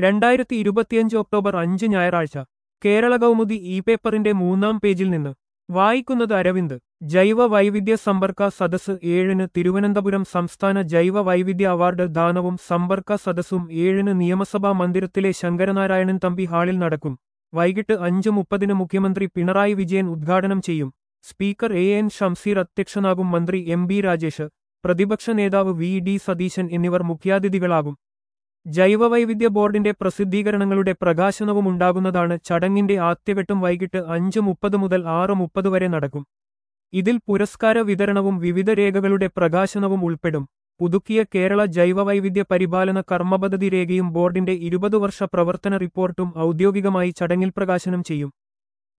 രണ്ടായിരത്തി ഇരുപത്തിയഞ്ച് ഒക്ടോബർ അഞ്ച് ഞായറാഴ്ച കേരള കൗമുദി ഇ പേപ്പറിന്റെ മൂന്നാം പേജിൽ നിന്ന് വായിക്കുന്നത് അരവിന്ദ് ജൈവ വൈവിധ്യ സമ്പർക്ക സദസ്സ് ഏഴിന് തിരുവനന്തപുരം സംസ്ഥാന ജൈവ വൈവിധ്യ അവാർഡ് ദാനവും സമ്പർക്ക സദസ്സും ഏഴിന് നിയമസഭാ മന്ദിരത്തിലെ ശങ്കരനാരായണൻ തമ്പി ഹാളിൽ നടക്കും വൈകിട്ട് അഞ്ച് മുപ്പതിന് മുഖ്യമന്ത്രി പിണറായി വിജയൻ ഉദ്ഘാടനം ചെയ്യും സ്പീക്കർ എ എൻ ഷംസീർ അധ്യക്ഷനാകും മന്ത്രി എം ബി രാജേഷ് പ്രതിപക്ഷ നേതാവ് വി ഡി സതീശൻ എന്നിവർ മുഖ്യാതിഥികളാകും ജൈവവൈവിധ്യ ബോർഡിന്റെ പ്രസിദ്ധീകരണങ്ങളുടെ പ്രകാശനവും ഉണ്ടാകുന്നതാണ് ചടങ്ങിന്റെ ആദ്യവട്ടം വൈകിട്ട് അഞ്ച് മുപ്പത് മുതൽ ആറ് മുപ്പത് വരെ നടക്കും ഇതിൽ പുരസ്കാര വിതരണവും വിവിധ രേഖകളുടെ പ്രകാശനവും ഉൾപ്പെടും പുതുക്കിയ കേരള ജൈവവൈവിധ്യ പരിപാലന കർമ്മപദ്ധതി രേഖയും ബോർഡിന്റെ ഇരുപത് വർഷ പ്രവർത്തന റിപ്പോർട്ടും ഔദ്യോഗികമായി ചടങ്ങിൽ പ്രകാശനം ചെയ്യും